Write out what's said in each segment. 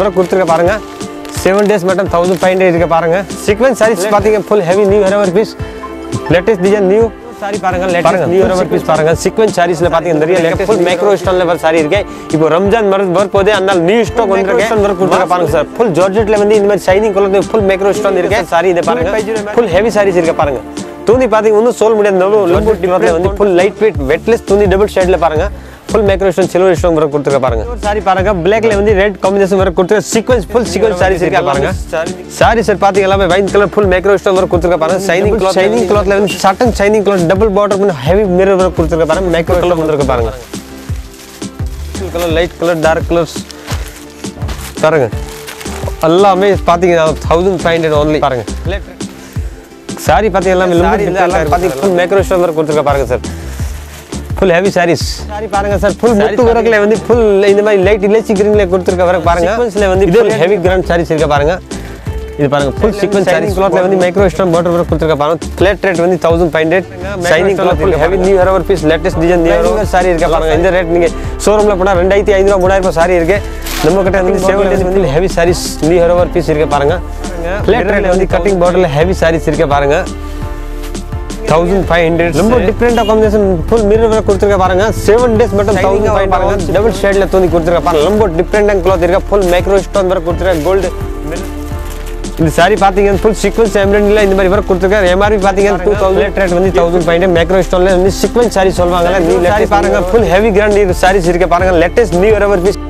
work கொடுத்துருக்க பாருங்க seven days மட்டும் தௌசண்ட் ஃபைவ் ஹண்ட்ரட் இருக்க பாருங்க சீக்வன்ஸ் சாரீஸ் பார்த்தீங்க full heavy new arrival piece latest design new sari பாருங்க லேட்டஸ்ட் நியூ ஹரவர் பீஸ் பாருங்க சீக்வன்ஸ் சாரீஸ்ல பாத்தீங்க நிறைய லேட்டஸ்ட் ஃபுல் மைக்ரோ ஸ்டோன்ல வர சாரி இருக்கு இப்போ ரம்ஜான் மருந்து வர போதே அதனால நியூ ஸ்டாக் வந்திருக்கு ஸ்டோன் வர கொடுத்துருக்க பாருங்க சார் ஃபுல் ஜார்ஜெட்ல வந்து இந்த மாதிரி shining colour full micro stone இருக்கு சாரி இதை பாருங்க ஃபுல் ஹெவி சாரீஸ் இருக்கு பாருங்க தூண்டி பாத்தீங்க ஒன்றும் சொல்ல முடியாது லம்பூட்டி வரல வந்து ஃபுல் லைட் வெயிட் வெட்லெஸ் தூண்டி டபுள் ஷேட்ல பாருங்க full macro stone silver stone வர கொடுத்துருக்க பாருங்க சாரி பாருங்க பிளாக்ல வந்து ரெட் காம்பினேஷன் வர கொடுத்துருக்க சீக்வன்ஸ் ஃபுல் சீக்வன்ஸ் சாரீஸ் இருக்கா பாருங்க சாரி சார் பாத்தீங்க எல்லாமே wine colour full macro stone வர கொடுத்துருக்க பாருங்க ஷைனிங் கிளாத் ஷைனிங் கிளாத்ல வந்து satin shining cloth double border பண்ணி ஹெவி மிரர் வர கொடுத்துருக்க பாருங்க மேக்ரோ கலர் வந்திருக்கு பாருங்க colour light colour dark colours பாருங்க எல்லாமே பாத்தீங்கன்னா தௌசண்ட் ஃபைவ் ஹண்ட்ரட் ஒன்லி பாருங்க சாரி பாத்தீங்க எல்லாமே பாத்தீங்க ஃபுல் மேக்ரோ ஸ்டோன் வர கொடுத்துருக்க பாருங்க sir full heavy saris sari பாருங்க சார் ஃபுல் முத்து வரக்குல வந்து ஃபுல் இந்த மாதிரி லைட் இலச்சி கிரீன்ல கொடுத்துருக்க வர பாருங்க சீக்வன்ஸ்ல வந்து இது ஹெவி கிராண்ட் சாரீஸ் இருக்க பாருங்க இது பாருங்க ஃபுல் சீக்வன்ஸ் சாரீஸ் கிளாத்ல வந்து மைக்ரோ ஸ்டோன் பார்டர் வர கொடுத்துருக்க பாருங்க ஃபிளாட் ரேட் வந்து thousand five hundred shining cloth full heavy new arrival piece latest design new arrival sari இருக்க பாருங்க இந்த ரேட் நீங்க ஷோரூம்ல போனா ரெண்டாயிரத்தி ஐநூறு மூணாயிரம் ரூபாய் சாரி இருக்கு நம்ம கிட்ட வந்து செவன் டேஸ் வந்து heavy saris new arrival piece இருக்க பாருங்க ஃபிளாட் ரேட்ல வந்து கட்டிங் பார்டர்ல ஹெவி சாரீஸ் இருக்க பாருங்க தௌசண்ட் ஃபைவ் ஹண்ட்ரட் ரொம்ப டிஃப்ரெண்டாக காம்பினேஷன் ஃபுல் மிரர் கொடுத்துருக்க பாருங்க செவன் டேஸ் மட்டும் தௌசண்ட் ஃபைவ் பாருங்க டபுள் ஷேட்ல தூண்டி கொடுத்துருக்க பாருங்க ரொம்ப டிஃப்ரெண்டாக க்ளாத் இருக்க ஃபுல் மைக்ரோ ஸ்டோன் வர கொடுத்துருக்க கோல்டு இந்த சாரி பார்த்தீங்கன்னா ஃபுல் சீக்வன்ஸ் எம்ப்ராய்டரியில் இந்த மாதிரி வர கொடுத்துருக்காரு எம்ஆர்பி பார்த்தீங்கன்னா டூ தௌசண்ட் ரேட் வந்து தௌசண்ட் ஃபைவ் ஹண்ட்ரட் மைக்ரோ ஸ்டோன்ல வந்து சீக்வன்ஸ் சாரி சொல்லுவாங்கல்ல நியூ சாரி பாருங்க ஃபுல் ஹெவி கிராண்ட் சாரீஸ் இருக்கு பாருங்க லேட்டஸ்ட் நியூ எவர் பீஸ்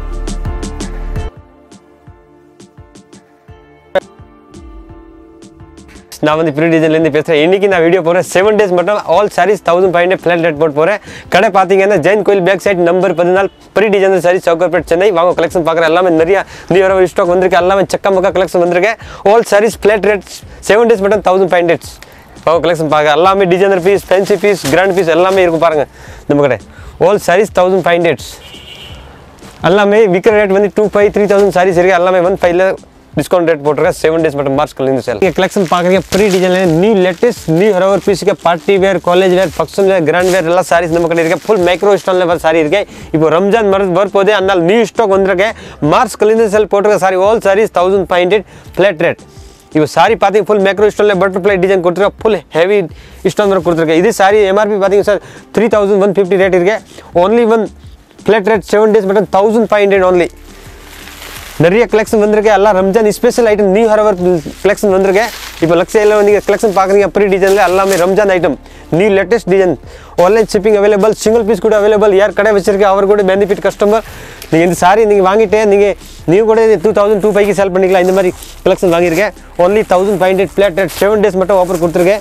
நான் வந்து ப்ரீ டிசைன்லேருந்து பேசுகிறேன் இன்னைக்கு நான் வீடியோ போகிறேன் செவன் டேஸ் மட்டும் all saris thousand five hundred flat rate போட்டு போகிறேன் கடை பார்த்தீங்கன்னா ஜெயின் கோயில் பேக் சைட் நம்பர் பதினாலு ப்ரீ டிசைன் சாரி சவுக்கர்பேட் சென்னை வாங்க கலெக்ஷன் பார்க்குறேன் எல்லாமே நிறைய நியூ வர ஸ்டாக் வந்திருக்கு எல்லாமே சக்க மக்கா கலெக்ஷன் வந்திருக்கு all saris flat rate seven days மட்டும் தௌசண்ட் ஃபைவ் ஹண்ட்ரட் வாங்க கலெக்ஷன் பார்க்க எல்லாமே designer piece fancy piece grand piece எல்லாமே இருக்கும் பாருங்கள் நம்ம கடை all saris thousand five hundreds எல்லாமே விற்கிற ரேட் வந்து two five three thousand saris இருக்குது எல்லாமே ஒன் ஃபைவ்ல டிஸ்கவுண்ட் ரேட் போட்டிருக்கேன் செவன் டேஸ் மட்டும் மார்ச் கலந்து சேல் நீங்கள் கலெக்ஷன் பார்க்குறீங்க ப்ரீ டிசைனில் நியூ லேட்டஸ்ட் நியூ ஹரவர் பீஸுக்கு party wear college wear function wear grand wear எல்லா சாரீஸ் நம்ம கடை இருக்கு ஃபுல் மைக்ரோ ஸ்டோனில் வர சாரி இருக்கு இப்போ ரம்ஜான் மருந்து வரப்போதே அதனால் நியூ ஸ்டாக் வந்திருக்கு மார்ச் கலந்து சேல் போட்டிருக்க sari all saris thousand five hundred flat rate இப்போ சாரி பார்த்தீங்க ஃபுல் மேக்ரோ ஸ்டோனில் பட்டர்ஃப்ளை டிசைன் கொடுத்துருக்க ஃபுல் ஹெவி ஸ்டோன் வர கொடுத்துருக்கேன் இது சாரி எம்ஆர்பி பார்த்தீங்க sir three thousand one fifty rate இருக்கு only one flat rate seven days மட்டும் தௌசண்ட் ஃபைவ் ஹண்ட்ரட் ஒன்லி நிறைய கலெக்ஷன் வந்திருக்கு எல்லாம் Ramzan special item new arrival collection வந்திருக்கு இப்போ லக்ஸையில் நீங்கள் கலெக்ஷன் பார்க்குறீங்க ப்ரீ டிசைனில் எல்லாமே Ramzan item new latest design online shipping available single piece கூட அவைலபிள் யார் கடை வச்சிருக்க அவர் கூட பெனிஃபிட் கஸ்டமர் நீங்கள் இந்த சாரி நீங்கள் வாங்கிட்டு நீங்கள் நீங்கள் கூட டூ தௌசண்ட் டூ ஃபைவ்க்கு செல் பண்ணிக்கலாம் இந்த மாதிரி கலெக்ஷன் வாங்கியிருக்கேன் only thousand five hundred flat rate seven days மட்டும் ஆஃபர் கொடுத்துருக்கேன்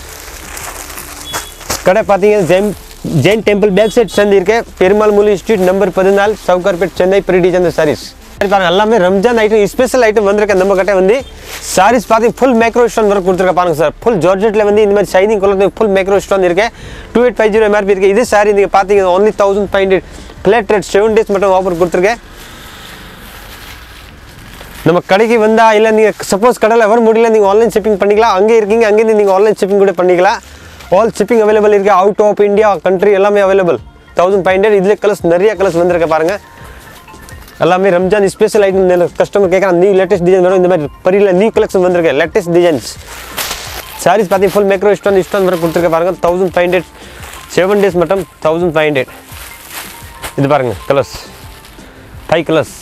கடை பார்த்தீங்கன்னா Jain Jain temple back side சேர்ந்து இருக்கு பெருமாள் மூலி ஸ்ட்ரீட் நம்பர் பதினாலு சவுகார்பேட் சென்னை ப்ரீ டிசைன் சாரீஸ் பாருங்க எல்லாமே ரம்ஜான் ஐட்டம் ஸ்பெஷல் ஐட்டம் வந்திருக்கு நம்ம கிட்ட வந்து சாரீஸ் பார்த்து ஃபுல் மேக்ரோ ஸ்டோன் வர கொடுத்துருக்க பாருங்க சார் ஃபுல் ஜார்ஜெட்டில் வந்து இந்த மாதிரி shining colour full macro stone இருக்கு two eight five zero MRP இருக்கு இது சாரி நீங்கள் பார்த்தீங்க only thousand five hundred flat rate seven days மட்டும் ஆஃபர் கொடுத்துருக்கேன் நம்ம கடைக்கு வந்தா இல்லை நீங்கள் சப்போஸ் கடையில் வர முடியல நீங்கள் ஆன்லைன் ஷிப்பிங் பண்ணிக்கலாம் அங்கே இருக்கீங்க அங்கேருந்து நீங்கள் ஆன்லைன் ஷிப்பிங் கூட பண்ணிக்கலாம் ஆல் ஷிப்பிங் அவைலபிள் இருக்குது அவுட் ஆஃப் இந்தியா கண்ட்ரி எல்லாமே அவைலபிள் தௌசண்ட் ஃபைவ் ஹண்ட்ரட் இதில் கலர்ஸ் நிறைய கலர்ஸ் வந்திருக்க பாருங்கள் எல்லாமே ரம்ஜான் ஸ்பெஷல் ஐட்டம் கஸ்டமர் கேட்குறாங்க நியூ லேட்டஸ்ட் டிசைன் வரும் இந்த மாதிரி பரியில் நியூ கலெக்ஷன் வந்திருக்கு லேட்டஸ்ட் டிசைன்ஸ் சாரீஸ் பார்த்தீங்க ஃபுல் மேக்ரோ ஸ்டோன் ஸ்டோன் வர கொடுத்துருக்க பாருங்க thousand five hundred seven days மட்டும் தௌசண்ட் ஃபைவ் ஹண்ட்ரட் இது பாருங்க கலர்ஸ் ஃபைவ் கலர்ஸ்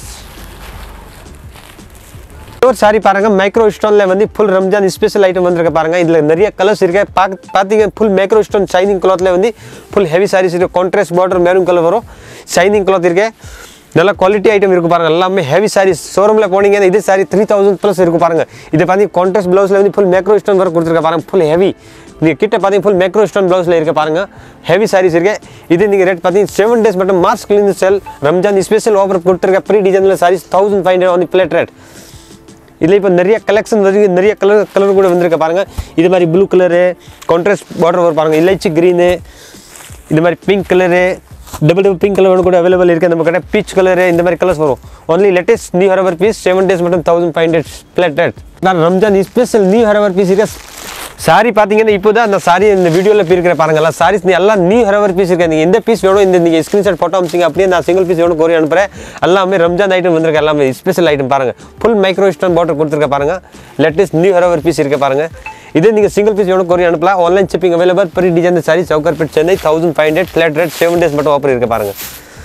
ஒரு சாரி பாருங்க மைக்ரோ ஸ்டோன்ல வந்து ஃபுல் ரம்ஜான் ஸ்பெஷல் ஐட்டம் வந்திருக்க பாருங்க இதுல நிறைய கலர்ஸ் இருக்கு பாக்க பாத்தீங்க ஃபுல் மைக்ரோ ஸ்டோன் ஷைனிங் கிளாத்ல வந்து ஃபுல் ஹெவி சாரீஸ் இருக்கு கான்ட்ராஸ்ட் பார்டர் மெரூன் கலர் வரும் ஷைனிங் கிளாத் இருக்கு நல்ல குவாலிட்டி ஐட்டம் இருக்கு பாருங்க எல்லாமே ஹெவி சாரீஸ் ஷோரூம்ல போனீங்கன்னா இது சாரி த்ரீ தௌசண்ட் ப்ளஸ் இருக்கு பாருங்க இது பார்த்தீங்க கான்ட்ராஸ்ட் பிளவுஸ்ல வந்து ஃபுல் மைக்ரோ ஸ்டோன் வர கொடுத்துருக்க பாருங்க ஃபுல் ஹெவி நீங்கள் கிட்ட பார்த்தீங்க ஃபுல் மைக்ரோ ஸ்டோன் ப்ளவுஸில் இருக்க பாருங்க ஹெவி சாரீஸ் இருக்கு இது நீங்கள் ரேட் பார்த்தீங்க செவன் டேஸ் மட்டும் மார்ச் கிளீன் செல் ரம்ஜான் ஸ்பெஷல் ஆஃபர் கொடுத்துருக்க ப்ரீ டிசைனில் சாரீஸ் தௌசண்ட் ஃபைவ் ஹண்ட்ரட் வந்து பிளேட் ரேட் இதில் இப்போ நிறைய கலெக்ஷன் வருது நிறைய கலர் கலர் கூட வந்திருக்க பாருங்க இது மாதிரி ப்ளூ கலரு கான்ட்ராஸ்ட் பார்டர் வரும் பாருங்க இலைச்சி க்ரீனு இது மாதிரி pink colour double double pink colour கூட அவைலபிள் இருக்குது நம்ம கடை பீச் கலரு இந்த மாதிரி கலர்ஸ் வரும் only latest new arrival piece seven days மட்டும் thousand five hundred flat rate நான் Ramzan special new arrival piece இருக்க சாரி பார்த்தீங்கன்னா இப்போ தான் அந்த சாரி இந்த வீடியோவில் இருக்கிற பாருங்களா சாரீஸ் நீ எல்லாம் நியூ ஹரவர் பீஸ் இருக்கு நீங்கள் எந்த பீஸ் வேணும் இந்த நீங்கள் ஸ்க்ரீன்ஷாட் போட்டோ அமிச்சிங்க அப்படியே நான் சிங்கிள் பீஸ் வேணும் கோரி அனுப்புகிறேன் எல்லாமே ரம்ஜான் ஐட்டம் வந்திருக்கு எல்லாமே ஸ்பெஷல் ஐட்டம் பாருங்க ஃபுல் மைக்ரோ ஸ்டோன் பாட்டர் கொடுத்துருக்க பாருங்க லேட்டஸ்ட் நியூ ஹரவர் பீஸ் இருக்க பாருங்க இதே நீங்கள் சிங்கிள் பீஸ் வேணும் கோரி அனுப்பலாம் ஆன்லைன் ஷிப்பிங் அவைலபிள் பெரிய design sari Sowcarpet Chennai thousand five hundred flat rate seven days மட்டும் ஆஃபர் இருக்கு பாருங்க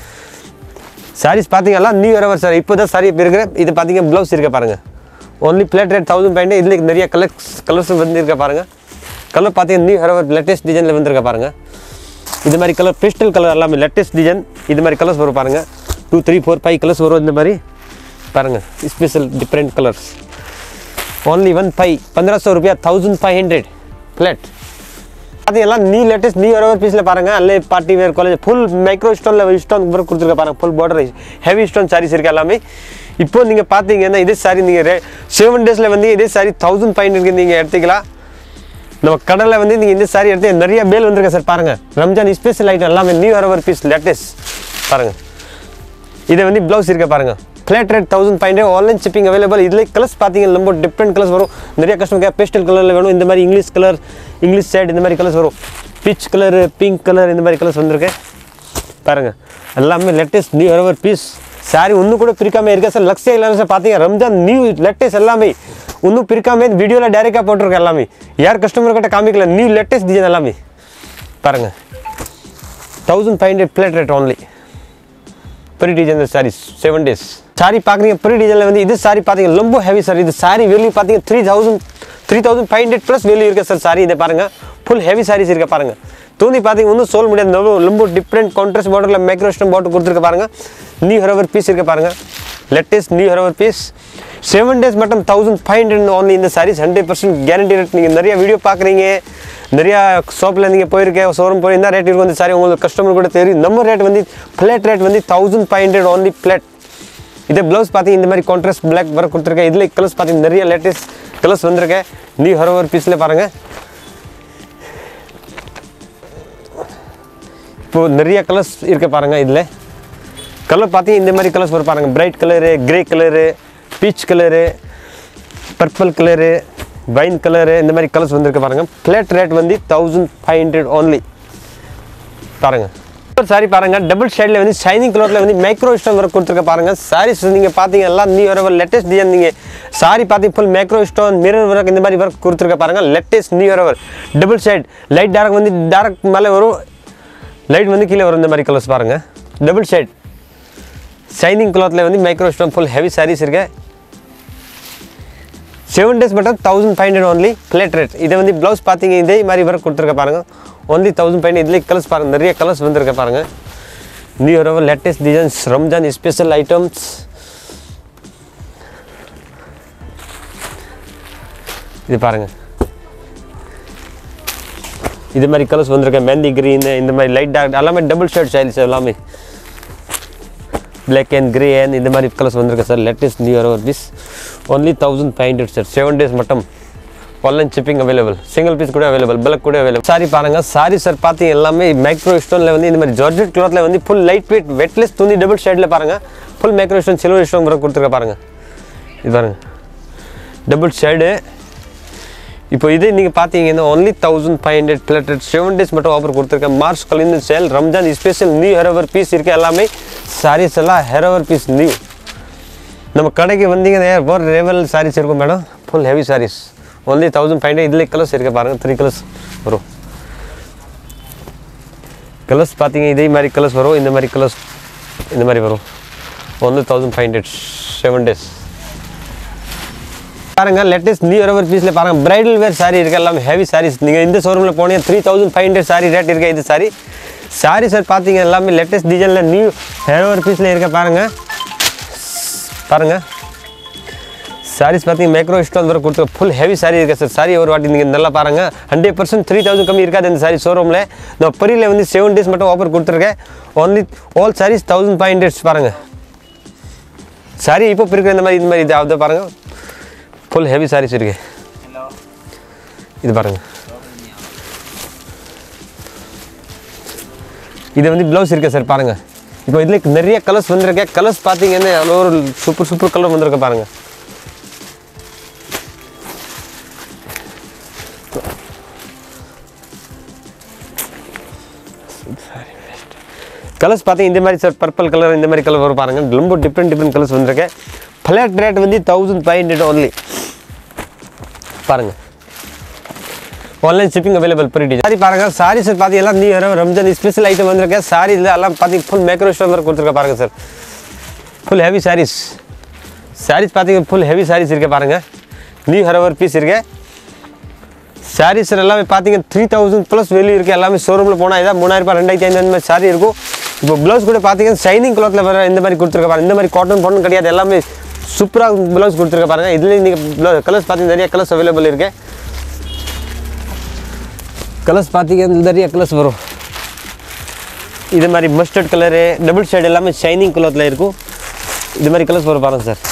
சாரீஸ் பார்த்தீங்கன்னா நியூ ஹரவர் சாரி இப்போ தான் சாரி இருக்கிற இது பார்த்தீங்க ப்ளவுஸ் இருக்க பாருங்க only flat rate thousand five இதில் நிறைய கலர்ஸ் கலர்ஸ் வந்து இருக்க பாருங்க கலர் பார்த்தீங்கன்னா நியூ ஹரவர் லேட்டஸ்ட் டிசைனில் வந்துருக்க பாருங்க இது மாதிரி கலர் பிஸ்டல் கலர் எல்லாமே லேட்டஸ்ட் டிசைன் இது மாதிரி கலர்ஸ் வரும் பாருங்க two three four five colours வரும் இந்த மாதிரி பாருங்க special different colours only one five பந்திரா சौ रुपया தௌசண்ட் ஃபைவ் ஹண்ட்ரட் பிளேட் பார்த்தீங்கன்னா நியூ லேட்டஸ்ட் நியூ ஹரவர் பீஸில் பாருங்க அல்லே party wear college full micro ஸ்டோனில் ஸ்டோன் ஒர்க் கொடுத்துருக்க பாருங்க full border heavy stone saris இருக்கு எல்லாமே இப்போ நீங்கள் பார்த்தீங்கன்னா இதே சாரி நீங்கள் செவன் டேஸில் வந்து இதே சாரி தௌசண்ட் ஃபைவ் ஹண்ட்ரட்க்கு நீங்கள் எடுத்துக்கலாம் நம்ம கடலில் வந்து நீங்கள் இந்த சாரி எடுத்து நிறைய பேல் வந்திருக்க சார் பாருங்க ரம்ஜான் ஸ்பெஷல் ஐட்டம் எல்லாமே நியூ ஹரவர் பீஸ் லேட்டஸ்ட் பாருங்க இதை வந்து ப்ளவுஸ் இருக்க பாருங்க flat rate thousand five hundred online shipping available இதில் கலர்ஸ் பார்த்தீங்கன்னா ரொம்ப டிஃப்ரெண்ட் கலர்ஸ் வரும் நிறைய கஸ்டமர் பேஸ்டல் கலரில் வேணும் இந்த மாதிரி இங்கிலீஷ் கலர் இங்கிலீஷ் சைடு இந்த மாதிரி கலர்ஸ் வரும் பீச் கலர் பிங்க் கலர் இந்த மாதிரி கலர்ஸ் வந்திருக்கு பாருங்க எல்லாமே latest new arrival piece sari ஒன்று கூட பிரிக்காம இருக்கா சார் லக்ஸே இல்லாமல் சார் பார்த்தீங்க ரம்ஜான் நியூ லேட்டஸ்ட் எல்லாமே ஒன்றும் பிரிக்காம வீடியோவில் டைரெக்டாக போட்டிருக்க எல்லாமே யார் கஸ்டமர் கிட்ட காமிக்கல நியூ லேட்டஸ்ட் டிசைன் எல்லாமே பாருங்க thousand five hundred flat rate only பெரிய design saris seven days sari பார்க்குறீங்க பெரிய டிசைனில் வந்து இது சாரி பார்த்தீங்க ரொம்ப ஹெவி சார் இது சாரி வேல்யூ பார்த்தீங்க three thousand three thousand five hundred plus value இருக்குது சார் சாரி இதை பாருங்க ஃபுல் ஹெவி சாரீஸ் இருக்க பாருங்க தூண்டி பார்த்தீங்க ஒன்றும் சொல்ல முடியாது ரொம்ப ரொம்ப டிஃப்ரெண்ட் கான்ட்ராஸ்ட் பார்டரில் மைக்ரோஸ்டம் பாட்டு கொடுத்துருக்க பாருங்க நியூ ஹரவர் பீஸ் இருக்க பாருங்க latest new arrival piece seven days மட்டும் தௌசண்ட் ஃபைவ் ஹண்ட்ரட் ஓன்லி இந்த saris hundred percent guarantee rate நீங்கள் நிறைய வீடியோ பார்க்குறீங்க நிறையா ஷாப்பில் நீங்கள் போயிருக்கேன் ஷோரூம் போய் என்ன ரேட் இருக்கும் இந்த சாரி உங்களுக்கு கஸ்டமர் கூட தெரியும் நம்ம ரேட் வந்து பிளேட் ரேட் வந்து thousand five hundred only flat இதே ப்ளவுஸ் பார்த்தீங்க இந்த மாதிரி கான்ட்ராஸ்ட் பிளாக் ஒர்க் கொடுத்துருக்கேன் இதில் கலர்ஸ் பார்த்தீங்க நிறைய லேட்டஸ்ட் கலர்ஸ் வந்திருக்கேன் நியூ ஹரோவர் பீஸில் பாருங்கள் இப்போது நிறைய கலர்ஸ் இருக்க பாருங்கள் இதில் கலர் பார்த்தீங்க இந்த மாதிரி கலர்ஸ் வரும் பாருங்கள் bright colour grey colour peach colour purple colour wine colour இந்த மாதிரி கலர்ஸ் வந்திருக்கு பாருங்கள் பிளேட் ரேட் வந்து தௌசண்ட் ஃபைவ் ஹண்ட்ரட் ஓன்லி பாருங்கள் ஒரு சாரி பாருங்க டபுள் ஷேட்ல வந்து ஷைனிங் கலர்ல வந்து மைக்ரோ ஸ்டோன் ஒர்க் கொடுத்துருக்க பாருங்க சாரீஸ் நீங்க பாத்தீங்க எல்லாம் நியூ வரவர் லேட்டஸ்ட் டிசைன் நீங்க சாரி பாத்தீங்க full micro stone mirror work இந்த மாதிரி ஒர்க் கொடுத்துருக்க பாருங்க latest new arrival double shade light dark வந்து டார்க் மேலே வரும் லைட் வந்து கீழே வரும் இந்த மாதிரி கலர்ஸ் பாருங்க டபுள் ஷேட் ஷைனிங் கிளாத்தில் வந்து micro stone full heavy saris இருக்கு செவன் டேஸ் மட்டும் thousand five hundred only flat rate இதை வந்து ப்ளவுஸ் பார்த்தீங்க இதே மாதிரி ஒர்க் கொடுத்துருக்க பாருங்க ஒன்லி தௌசண்ட் ஃபைவ் இதுலேயே கலர்ஸ் பாருங்க நிறைய கலர்ஸ் வந்திருக்க பாருங்க new arrival latest designs Ramzan special items இது பாருங்க இது மாதிரி கலர்ஸ் வந்திருக்க மெஹந்தி கிரீன் இந்த மாதிரி லைட் டார்க் எல்லாமே டபுள் ஷேட் ஸ்டைல்ஸ் எல்லாமே பிளாக் அண்ட் கிரே அண்ட் இந்த மாதிரி கலர்ஸ் வந்திருக்கு sir latest new year piece only thousand five hundred sir seven days மட்டும் online shipping available single piece கூட அவைலபிள் பல்க் கூட அவைலபிள் சாரி பாருங்க சாரி சார் பார்த்தீங்க எல்லாமே மைக்ரோ ஸ்டோனில் வந்து இந்த மாதிரி ஜார்ஜெட் கிளாத்தில் வந்து ஃபுல் லைட் வெயிட் வெட்லெஸ் துணி டபுள் ஷேடில் பாருங்க full micro stone silver stone கூட கொடுத்துருக்க பாருங்க இது பாருங்க டபுள் ஷேடு இப்போ இதே நீங்கள் பார்த்தீங்கன்னா only thousand five hundred flat seven days மட்டும் ஆஃபர் கொடுத்துருக்கேன் மார்ச் கலிந்து sale Ramzan special new arrival piece இருக்கு எல்லாமே சாரீஸ் எல்லாம் ஹெரோவர் பீஸ் நியூ நம்ம கடைக்கு வந்தீங்கன்னா ஒரு லெவல் சாரீஸ் இருக்கும் madam full heavy saris only thousand five hundred இதில் கலர்ஸ் இருக்கு பாருங்கள் த்ரீ கலர்ஸ் வரும் கலர்ஸ் பார்த்தீங்க இதே மாதிரி கலர்ஸ் வரும் இந்த மாதிரி கலர்ஸ் இந்த மாதிரி வரும் only thousand five hundred seven days பாருங்க லேட்டஸ்ட் நியூ ரவர் பீஸ்ல பாருங்க பிரைடல் வேர் சாரி இருக்கு எல்லாம் ஹெவி சாரீஸ் நீங்க இந்த ஷோரூம்ல போனீங்க three thousand five hundred sari rate இருக்கு இது சாரி சாரி சார் பார்த்தீங்க எல்லாமே லேட்டஸ்ட் டிசைன்ல நியூ ஹேரோவர் பீஸ்ல இருக்க பாருங்க பாருங்க சாரீஸ் பார்த்தீங்க மைக்ரோ ஸ்டோன் வர கொடுத்து ஃபுல் ஹெவி சாரி இருக்கு சார் சாரி ஒரு வாட்டி நீங்கள் நல்லா பாருங்க ஹண்ட்ரட் பர்சன்ட் த்ரீ தௌசண்ட் கம்மி இருக்காது இந்த சாரி ஷோரூமில் நான் பெரியில் வந்து செவன் டேஸ் மட்டும் ஆஃபர் கொடுத்துருக்கேன் only all saris thousand five hundreds பாருங்க சாரி இப்போ இருக்கிற இந்த மாதிரி இந்த மாதிரி இது அதை பாருங்க ஃபுல் ஹெவி சாரீஸ் இருக்கு இது பாருங்க இது வந்து ப்ளவுஸ் இருக்கு சார் பாருங்க இப்போ இதில் நிறைய கலர்ஸ் வந்திருக்கேன் கலர்ஸ் பார்த்தீங்கன்னா அவ்வளோ ஒரு சூப்பர் சூப்பர் கலர் வந்திருக்கு பாருங்க கலர்ஸ் பார்த்தீங்க இந்த மாதிரி சார் பர்பிள் கலர் இந்த மாதிரி கலர் வரும் பாருங்க ரொம்ப டிஃப்ரெண்ட் டிஃப்ரெண்ட் கலர்ஸ் வந்திருக்கு ஃப்ளாட் ரேட் வந்து தௌசண்ட் ஃபைவ் ஹண்ட்ரட் ஒன்லி பாருங்க ஆன்லைன் ஷிப்பிங் அவைலபிள் ப்ரீ சாரி பாருங்க சாரி சார் பார்த்து எல்லாம் new year Ramzan special item வந்திருக்கேன் சாரி இதில் எல்லாம் பார்த்தீங்க ஃபுல் மேக்ரோ ஸ்டோன் ஒர்க் கொடுத்துருக்க பாருங்க sir full heavy saris saris பார்த்தீங்க ஃபுல் ஹெவி சாரீஸ் இருக்கு பாருங்க நியூ ஹரவர் பீஸ் இருக்கு சாரீஸ் எல்லாமே பார்த்தீங்க த்ரீ தௌசண்ட் ப்ளஸ் வெளியே இருக்குது எல்லாமே ஷோரூமில் போனால் இதான் மூணாயிரம் ரூபாய் ரெண்டாயிரத்தி ஐநூறு மாதிரி சாரி இருக்கும் இப்போ ப்ளவுஸ் கூட பார்த்தீங்கன்னா ஷைனிங் கிளாத்தில் வர இந்த மாதிரி கொடுத்துருக்க பாருங்க இந்த மாதிரி காட்டன் பொண்ணு கிடையாது எல்லாமே சூப்பராக ப்ளவுஸ் கொடுத்துருக்க பாருங்க இதுலேயும் நீங்கள் கலர்ஸ் பார்த்தீங்கன்னா நிறைய கலர்ஸ் அவைலபிள் இருக்குது கலர்ஸ் பார்த்தீங்கன்னா நிறைய கலர்ஸ் வரும் இது மாதிரி மஸ்டர்ட் கலரு டபுள் ஷேட் எல்லாமே ஷைனிங் கலரில் இருக்கும் இது மாதிரி கலர்ஸ் வரும் பாருங்க sir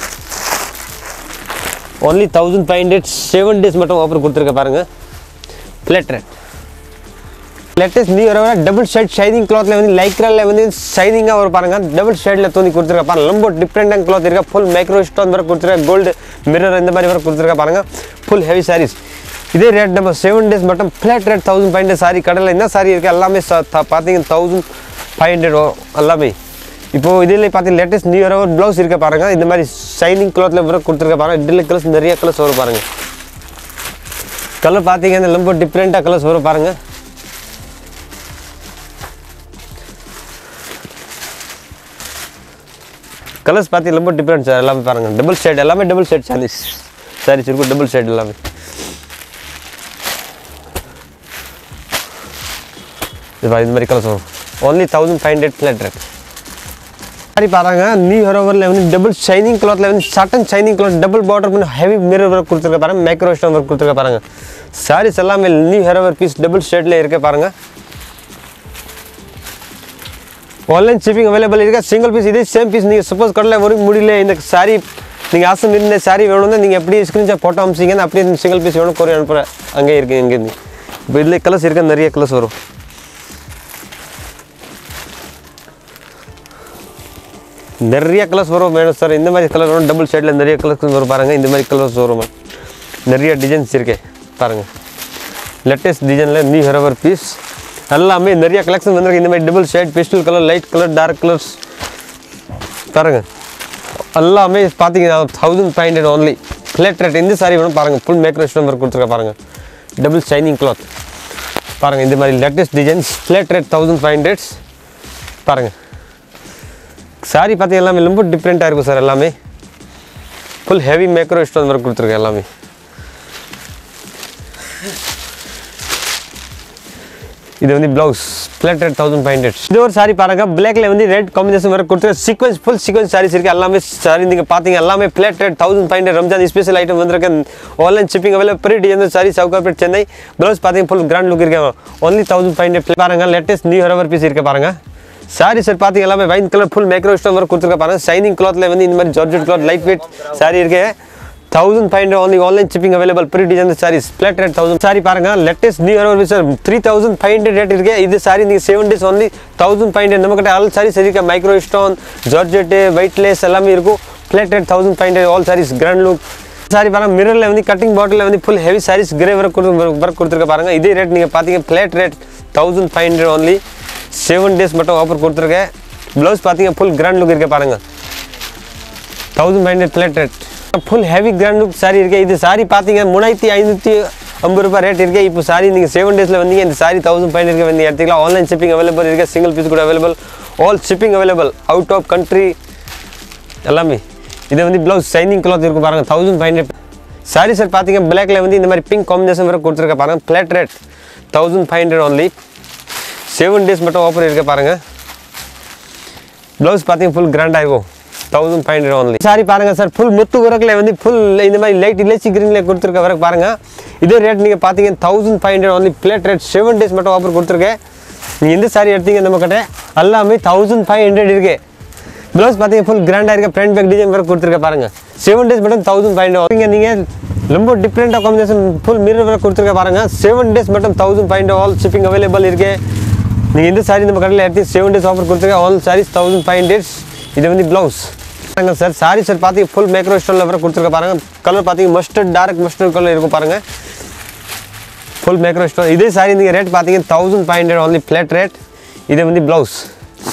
only thousand five hundred seven days மட்டும் ஆஃபர் கொடுத்துருக்க பாருங்க ஃப்ளாட் ரேட் லேட்டஸ்ட் நியூ வர டபுள் ஷேட் ஷைனிங் கிளாத்தில் வந்து லைக்ரால வந்து ஷைனிங்காக வரும் பாருங்க டபுள் ஷேடில் தூண்டி கொடுத்துருக்க பாருங்க ரொம்ப டிஃப்ரெண்டான கிளாத் இருக்கா ஃபுல் மைக்ரோ ஸ்டோன் வர கொடுத்துருக்க கோல்டு மிரர் இந்த மாதிரி வர கொடுத்துருக்க பாருங்க ஃபுல் ஹெவி சாரீஸ் இதே ரேட் நம்ம செவன் டேஸ் மட்டும் flat rate thousand five hundred sari கடையில் என்ன சாரி இருக்குது எல்லாமே ச- த- பார்த்தீங்கன்னா தௌசண்ட் ஃபைவ் ஹண்ட்ரட் எல்லாமே இப்போ இதில் பார்த்தீங்கன்னா லேட்டஸ்ட் நியூ இயர் ப்ளவுஸ் இருக்க பாருங்க இந்த மாதிரி ஷைனிங் கிளாத்தில் வர கொடுத்துருக்க பாருங்க இதில் கலர்ஸ் நிறைய கலர்ஸ் வரும் பாருங்க கலர் பார்த்தீங்கன்னா ரொம்ப டிஃப்ரெண்ட்டாக கலர்ஸ் வரும் பாருங்க கலர்ஸ் பார்த்து ரொம்ப டிஃப்ரெண்ட் சார் எல்லாமே பாருங்க டபுள் ஷேட் எல்லாமே டபுள் ஷேட் சாரீஸ் சாரீஸ் இருக்கும் டபுள் ஷேட் எல்லாமே இது பாரு, இந்த மாதிரி கலர்ஸ் வரும் only thousand five hundred flat rate மாதிரி பாருங்க நியூ ஹரோவரில் வந்து டபுள் ஷைனிங் கிளாத்தில் வந்து satin shining cloth double border பண்ணி ஹெவி மிரர் ஒர்க் கொடுத்துருக்க பாருங்க மைக்ரோ ஸ்டோன் ஒர்க் கொடுத்துருக்க பாருங்க சாரீஸ் எல்லாமே நியூ ஹரோவர் பீஸ் டபுள் ஷேட்ல இருக்க பாருங்க ஆன்லைன் ஷிப்பிங் அவைலபிள் இருக்கா சிங்கிள் பீஸ் இதே சேம் பீஸ் நீங்கள் சப்போஸ் கடையில் வரும் முடியல இந்த சாரி நீங்கள் ஆசை இருந்த சாரி வேணும்னா நீங்கள் எப்படி ஸ்க்ரீன்ஷாட் போட்டோ அமிச்சிங்கன்னா அப்படியே சிங்கிள் பீஸ் வேணும் கொரியர் அனுப்புகிறேன் அங்கே இருக்கு இங்கேருந்து இப்போ இதில் கலர்ஸ் இருக்க நிறைய கலர்ஸ் வரும் நிறைய கலர்ஸ் வரும் வேணும் சார் இந்த மாதிரி கலர் வரும் டபுள் ஷேடில் நிறைய கலர்ஸ் வரும் பாருங்கள் இந்த மாதிரி கலர்ஸ் வரும் நிறைய டிசைன்ஸ் இருக்கு பாருங்கள் லேட்டஸ்ட் டிசைனில் நியூ ஹெரவர் பீஸ் எல்லாமே நிறைய கலெக்ஷன் வந்திருக்கு இந்த மாதிரி double shade pastel colour light colour dark colours பாருங்கள் எல்லாமே பார்த்தீங்கன்னா thousand five hundred only flat rate இந்த சாரி வேணும் பாருங்கள் ஃபுல் மேக்கர் ஸ்டோன் ஒர்க் கொடுத்துருக்க பாருங்கள் டபுள் ஷைனிங் கிளாத் பாருங்கள் இந்த மாதிரி latest designs flat rate thousand five hundreds பாருங்கள் சாரி பார்த்து எல்லாமே ரொம்ப டிஃப்ரெண்ட்டாக இருக்கும் சார் எல்லாமே full heavy macro stone work கொடுத்துருக்கேன் எல்லாமே இது வந்து blouse flat rate thousand five hundred இது ஒரு சாரி பாருங்க பிளாக்ல வந்து ரெட் காம்பினேஷன் வர கொடுத்துருக்க சீக்வன்ஸ் ஃபுல் சீக்வன்ஸ் சாரீஸ் இருக்கு எல்லாமே சாரி நீங்க பாத்தீங்க எல்லாமே flat rate thousand five hundred Ramzan special item வந்திருக்கு ஆன்லைன் ஷிப்பிங் அவைலபிள் பெரிய டிசைன் சாரி சவுகாப்பேட் சென்னை ப்ளவுஸ் பாத்தீங்க ஃபுல் கிராண்ட் லுக் இருக்கு ஒன்லி தௌசண்ட் ஃபைவ் ஹண்ட்ரட் பாருங்க லேட்டஸ்ட் நியூ ஹரவர் பீஸ் இருக்கு பாருங்க சாரி சார் பாத்தீங்க எல்லாமே wine colour full macro stone வர கொடுத்துருக்க பாருங்க ஷைனிங் கிளாத்ல வந்து இந்த மாதிரி georgette cloth light weight sari இருக்கு thousand five hundred only online shipping available ப்ரீ design saris flat rate thousand sari பாருங்க latest new year sir three thousand five hundred rate இருக்கு இது சாரி நீங்கள் seven days only thousand five hundred நம்மகிட்ட ஆல் சாரீஸ் இருக்கு micro stone georgette white lace எல்லாமே இருக்கும் flat rate thousand five hundred all saris grand look sari பாருங்க மிரரில் வந்து கட்டிங் பாட்டில் வந்து full heavy saris grey work கொடுத்து ஒர்க் கொடுத்துருக்க பாருங்க இதே ரேட் நீங்கள் பார்த்தீங்க flat rate thousand five hundred only seven days மட்டும் ஆஃபர் கொடுத்துருக்கேன் ப்ளவுஸ் பார்த்தீங்க ஃபுல் கிராண்ட் லுக் இருக்க பாருங்க thousand five hundred flat rate full heavy grand look sari இருக்கு இது சாரி பார்த்தீங்க மூணாயிரத்தி ஐநூற்றி ஐம்பது ரூபாய் ரேட் இருக்கு இப்போ சாரி நீங்கள் செவன் டேஸில் வந்தீங்க இந்த சாரி தௌசண்ட் ஃபைவ் ஹண்ட்ரட் வந்து எடுத்துக்கலாம் ஆன்லைன் ஷிப்பிங் அவைலபிள் இருக்கு சிங்கிள் பீஸ் கூட available all shipping available out of country எல்லாமே இது வந்து ப்ளவுஸ் ஷைனிங் கிளாத் இருக்கும் பாருங்க thousand five hundred sari sir பார்த்தீங்க பிளாக்ல வந்து இந்த மாதிரி பிங்க் காம்பினேஷன் வரை கொடுத்துருக்க பாருங்க flat rate thousand five hundred only seven days மட்டும் ஆஃபர் இருக்க பாருங்க ப்ளவுஸ் பார்த்தீங்க ஃபுல் கிராண்டாக இருக்கும் thousand five hundred only sari பாருங்க சார் ஃபுல் முத்து உரக்கில் வந்து ஃபுல் இந்த மாதிரி லைட் இலச்சி கிரீனில் கொடுத்துருக்க வரைக்கும் பாருங்க இதே ரேட் நீங்கள் பார்த்தீங்க thousand five hundred only flat rate seven days மட்டும் ஆஃபர் கொடுத்துருக்கேன் நீங்கள் எந்த சாரி எடுத்தீங்க நம்ம கிட்ட எல்லாமே தௌசண்ட் ஃபைவ் ஹண்ட்ரட் இருக்கு ப்ளவுஸ் பார்த்தீங்க ஃபுல் கிராண்டாக இருக்க ஃப்ரண்ட் பேக் டிசைன் வரை கொடுத்துருக்க பாருங்க செவன் டேஸ் மட்டும் தௌசண்ட் ஃபைவ் ஹண்ட்ரட் நீங்கள் ரொம்ப டிஃப்ரெண்ட்டாக காம்பினேஷன் ஃபுல் மிரர் வரை கொடுத்துருக்க பாருங்க செவன் டேஸ் மட்டும் thousand five hundred all shipping available இருக்கு நீங்கள் எந்த சாரி நம்ம கடையில் எடுத்து செவன் டேஸ் ஆஃபர் கொடுத்துருக்க all saris thousand five hundreds இது வந்து ப்ளவுஸ் பாருங்க சார் சாரி சார் பார்த்தீங்க ஃபுல் மேக்ரோ ஸ்டோனில் வர கொடுத்துருக்க பாருங்க கலர் பார்த்தீங்க மஸ்டர்ட் டார்க் மஸ்டர்ட் கலர் இருக்கும் பாருங்க ஃபுல் மேக்ரோ ஸ்டோன் இதே சாரி நீங்கள் ரேட் பார்த்தீங்க thousand five hundred only flat rate இது வந்து ப்ளவுஸ்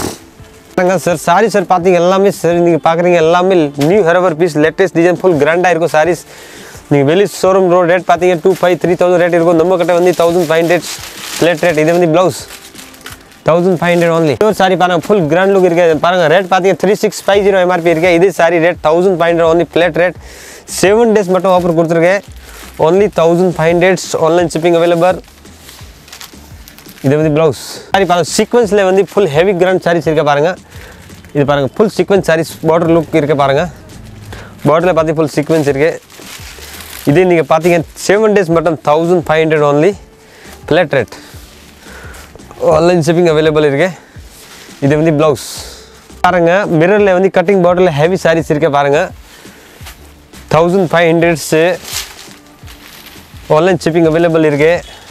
பாருங்க சார் சாரி சார் பார்த்தீங்க எல்லாமே சார் நீங்கள் பார்க்குறீங்க எல்லாமே new arrival piece latest design full கிராண்டாக இருக்கும் சாரீஸ் நீங்கள் வெளி ஷோரூம் ரோட் ரேட் பார்த்தீங்க two five three thousand rate இருக்கும் நம்ம கிட்ட வந்து thousand five hundred flat rate இது வந்து blouse thousand five hundred only ஒரு சாரி பாருங்க ஃபுல் கிராண்ட் லுக் இருக்கு பாருங்க ரேட் பார்த்தீங்க three six five zero MRP இருக்கு இது sari rate thousand five hundred only flat rate seven days மட்டும் ஆஃபர் கொடுத்துருக்கேன் only thousand five hundreds online shipping available இது வந்து ப்ளவுஸ் சாரி பாருங்க சீக்வன்ஸில் வந்து ஃபுல் ஹெவி கிராண்ட் சாரீஸ் இருக்க பாருங்க இது பாருங்க full sequins saris border look இருக்க பாருங்க பார்டரில் பார்த்து ஃபுல் சீக்வன்ஸ் இருக்கு இது நீங்கள் பார்த்தீங்க செவன் டேஸ் மட்டும் thousand five hundred only flat rate online shipping available இருக்கு இது வந்து ப்ளவுஸ் பாருங்க மிரரில் வந்து கட்டிங் பார்டரில் ஹெவி சாரீஸ் இருக்க பாருங்க thousand five hundreds online shipping available இருக்கு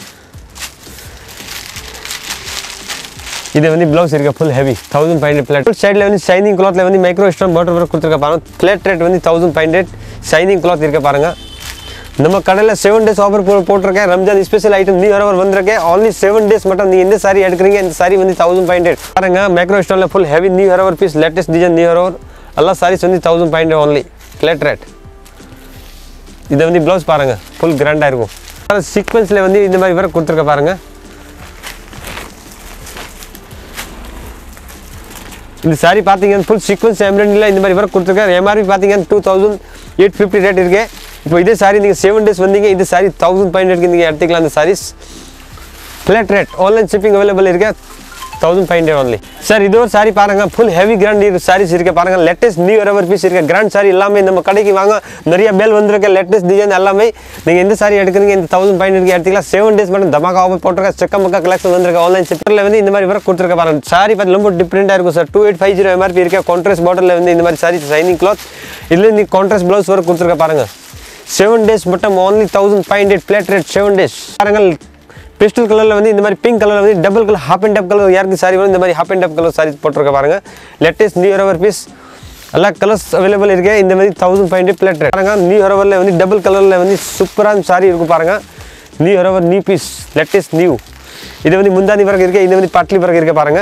இது வந்து ப்ளவுஸ் இருக்க full heavy thousand five hundred flat சைடில் வந்து ஷைனிங் கிளாத்தில் வந்து மைக்ரோ ஸ்டோன் பாட்டர் ஒர்க் கொடுத்துருக்க பாருங்க பிளேட் ரேட் வந்து thousand five hundred shining cloth இருக்க பாருங்க நம்ம கடையில் செவன் டேஸ் ஆஃபர் போ போட்டிருக்கேன் ரம்ஜான் ஸ்பெஷல் ஐட்டம் நீ வரவர் வந்திருக்கேன் only செவன் டேஸ் மட்டும் நீங்கள் எந்த சாரி எடுக்கிறீங்க இந்த சாரி வந்து தௌசண்ட் ஃபைவ் ஹண்ட்ரட் பாருங்க மைக்ரோ ஸ்டோனில் full heavy new arrival piece latest design new arrival எல்லா சாரீஸ் வந்து thousand five hundred only flat rate இது வந்து ப்ளவுஸ் பாருங்க ஃபுல் கிராண்டாக இருக்கும் சீக்வன்ஸில் வந்து இந்த மாதிரி வர கொடுத்துருக்க பாருங்க இந்த சாரி பார்த்தீங்கன்னா ஃபுல் சீக்வன்ஸ் எம்ப்ராய்டரியில் இந்த மாதிரி ஒர்க் கொடுத்துருக்காரு எம்ஆர்பி பார்த்தீங்கன்னா two thousand eight fifty rate இருக்கு இப்போ இதே சாரி நீங்கள் செவன் டேஸ் வந்தீங்க இது சாரி தௌசண்ட் ஃபைவ் ஹண்ட்ரட்க்கு நீங்கள் எடுத்துக்கலாம் இந்த saris flat rate online shipping available இருக்கு thousand five hundred only sir இது ஒரு சாரி பாருங்க ஃபுல் ஹெவி கிராண்ட் சாரீஸ் இருக்கு பாருங்க லேட்டஸ்ட் நியூ எரவர் பீஸ் இருக்கு கிராண்ட் சாரி எல்லாமே நம்ம கடைக்கு வாங்க நிறைய பேல் வந்திருக்க லேட்டஸ்ட் டிசைன் எல்லாமே நீங்கள் எந்த சாரி எடுக்கிறீங்க இந்த தௌசண்ட் ஃபைவ் ஹண்ட்ரட் எடுத்துக்கலாம் செவன் டேஸ் மட்டும் தமாக்கா ஆஃபர் போட்டிருக்க செக்க மக்கா கலெக்ஷன் வந்திருக்க ஆன்லைன் ஷிப்பில் வந்து இந்த மாதிரி வர கொடுத்துருக்க பாருங்க சாரி பார்த்து ரொம்ப டிஃப்ரெண்டாக இருக்கும் sir two eight five zero MRP இருக்க கான்ட்ராஸ்ட் பாட்டில் வந்து இந்த மாதிரி சாரி சைனிங் கிளாத் இதில் இந்த கான்ட்ராஸ்ட் ப்ளவுஸ் வர கொடுத்துருக்க பாருங்க செவன் டேஸ் மட்டும் only thousand five hundred flat rate seven days பாருங்கள் பிஸ்டல் கலரில் வந்து இந்த மாதிரி பிங்க் கலரில் வந்து டபுள் கலர் ஹாப் அண்ட் டப் கலர் யாருக்கு சாரி வரும் இந்த மாதிரி ஹாப் அண்ட் டப் கலர் சாரி போட்டிருக்க பாருங்க லேட்டஸ்ட் நியூ ஹரவர் பீஸ் எல்லா கலர்ஸ் அவைலபிள் இருக்கு இந்த மாதிரி தௌசண்ட் ஃபைவ் ஹண்ட்ரட் பிளேட் பாருங்க நியூ ஹரவரில் வந்து டபுள் கலரில் வந்து சூப்பரான சாரி இருக்கும் பாருங்க new arrival new piece latest new இது வந்து முந்தானி பிறகு இருக்கு இது வந்து பாட்லி பிறகு இருக்கு பாருங்க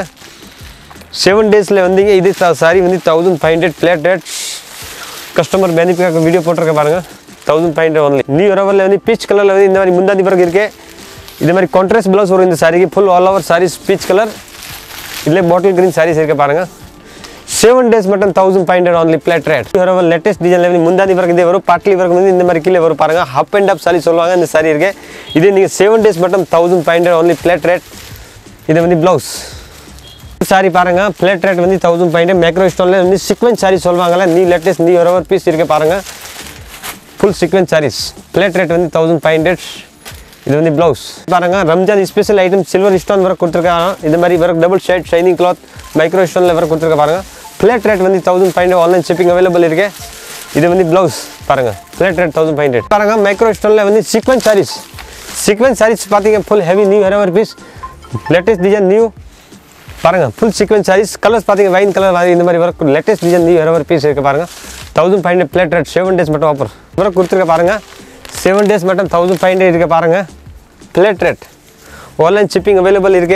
செவன் டேஸில் வந்தீங்க இது சாரி வந்து thousand five hundred flat rate customer benefit video போட்டிருக்க பாருங்க thousand five hundred only new ஹரவரில் வந்து பீச் கலரில் வந்து இந்த மாதிரி முந்தானி பிறகு இருக்கு இது மாதிரி கான்ட்ராஸ்ட் ப்ளவுஸ் வரும் இந்த சாரிக்கு full all over saris peach colour இதில் பாட்டில் கிரீன் சாரீஸ் இருக்க பாருங்க செவன் டேஸ் மட்டும் thousand five hundred only flat rate வரும் லேட்டஸ்ட் டிசைனில் வந்து முந்தாதி வரைக்கும் இதே வரும் பாட்லி வரைக்கும் வந்து இந்த மாதிரி கீழே வரும் பாருங்க ஹப் அண்ட் அப் சாரி சொல்லுவாங்க இந்த சாரி இருக்கு இது நீங்கள் செவன் டேஸ் மட்டும் thousand five hundred only flat rate இது வந்து ப்ளவுஸ் சாரி பாருங்க பிளேட் ரேட் வந்து தௌசண்ட் ஃபைவ் ஹண்ட்ரட் மேக்ரோ ஸ்டோனில் வந்து சீக்வன்ஸ் சாரி சொல்லுவாங்கல்ல நீ லேட்டஸ்ட் நீ ஒரு பீஸ் இருக்கு பாருங்க full sequins saris flat rate வந்து தௌசண்ட் ஃபைவ் ஹண்ட்ரட் இது வந்து ப்ளவுஸ் பாருங்க Ramzan special item silver stone வர கொடுத்துருக்காங்க இது மாதிரி வர double shade shining cloth micro ஸ்டோனில் வர கொடுத்துருக்க பாருங்க பிளேட் ரேட் வந்து thousand five hundred online shipping available இருக்கு இது வந்து ப்ளவுஸ் பாருங்க flat rate thousand five hundred பாருங்க மைக்ரோ ஸ்டோனில் வந்து சீக்வன்ஸ் சாரீஸ் சீக்வன்ஸ் சாரீஸ் பார்த்தீங்க full heavy new arrival piece latest design new பாருங்க ஃபுல் சீக்வன்ஸ் சாரீஸ் கலர்ஸ் பார்த்தீங்க வைன் கலர் மாதிரி இந்த மாதிரி வர latest design new arrival piece இருக்கு பாருங்க thousand five hundred flat rate seven days மட்டும் ஆஃபர் வர கொடுத்துருக்க பாருங்க செவன் டேஸ் மட்டும் தௌசண்ட் ஃபைவ் ஹண்ட்ரட் இருக்க பாருங்க flat rate online shipping available இருக்கு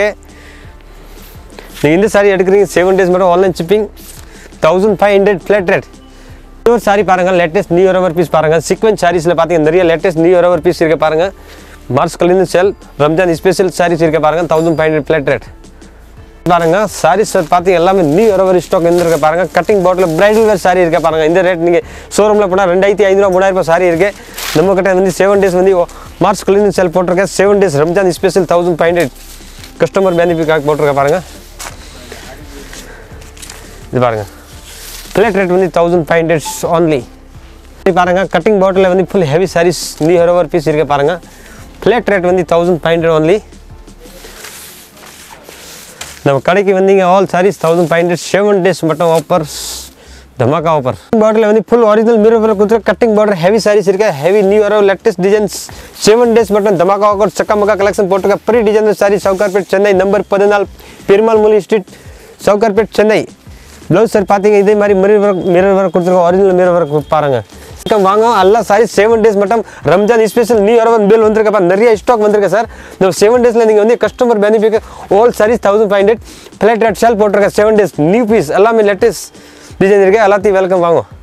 நீங்கள் இந்த சாரி எடுக்கிறீங்க செவன் டேஸ் மட்டும் online shipping thousand five hundred flat rate ஒரு சாரி பாருங்க லேட்டஸ்ட் நியூ ரவர் பீஸ் பாருங்க சீக்வன்ஸ் சாரீஸில் பார்த்தீங்கன்னா நிறைய லேட்டஸ்ட் நியூ ரவர் பீஸ் இருக்க பாருங்க மார்ச் கலிந்து செல் ரம்ஜான் ஸ்பெஷல் சாரீஸ் இருக்க பாருங்க thousand five hundred flat rate பாருங்க சாரீஸ் பார்த்தீங்க எல்லாமே நியூ ரவர் ஸ்டாக் இருந்திருக்க பாருங்க கட்டிங் பாட்டில் பிரைடல் வேர் சாரி இருக்க பாருங்க இந்த ரேட் நீங்கள் ஷோரூமில் போனால் ரெண்டாயிரத்தி ஐநூறுவா மூணாயிரம் ரூபாய் சாரி இருக்கு நம்ம கிட்ட வந்து செவன் டேஸ் வந்து மார்ச் கலிந்து செல் போட்டிருக்கேன் seven days Ramzan special thousand five hundred customer பெனிஃபிட்காக போட்டிருக்க பாருங்க இது பாருங்க பிளேட் ரேட் வந்து தௌசண்ட் ஃபைவ் ஹண்ட்ரட் ஆன்லி பாருங்க கட்டிங் பாட்டில் வந்து full heavy saris new arrival piece இருக்க பாருங்க பிளேட் ரேட் வந்து தௌசண்ட் ஃபைவ் ஹண்ட்ரட் ஒன்லி நம்ம கடைக்கு வந்தீங்க all saris thousand five hundred seven days மட்டும் ஆஃபர்ஸ் தமாக்கா ஆஃபர் பாட்டில் வந்து ஃபுல் ஒரிஜினல் மிரர் வர கொடுத்து கட்டிங் பார்டர் ஹெவி சாரீஸ் இருக்கு ஹெவி நியூ வர லேட்டஸ்ட் டிசைன்ஸ் செவன் டேஸ் மட்டும் தமாக்கா ஆஃபர் சக்கா மக்கா கலெக்ஷன் போட்டிருக்க free design sari Sowcarpet Chennai number பதினாலு Perumal Mudali street Sowcarpet Chennai blouse sir பார்த்தீங்க இதே மாதிரி மிரர் ஒர்க் மிரர் ஒர்க் கொடுத்துருக்கோம் ஒரிஜினல் மிரர் ஒர்க் பாருங்க வெல்கம் வாங்க எல்லா சாரி செவன் டேஸ் மட்டும் ரம்ஜான் ஸ்பெஷல் நியூ இயர் பில் வந்திருக்கப்பா நிறைய ஸ்டாக் வந்திருக்கு சார் இந்த செவன் டேஸில் நீங்கள் வந்து customer benefit all saris thousand five hundred flat rate shawl போட்டிருக்க செவன் டேஸ் நியூ பீஸ் எல்லாமே லேட்டஸ்ட் டிசைன் இருக்கு எல்லாத்தையும் வெல்கம் வாங்க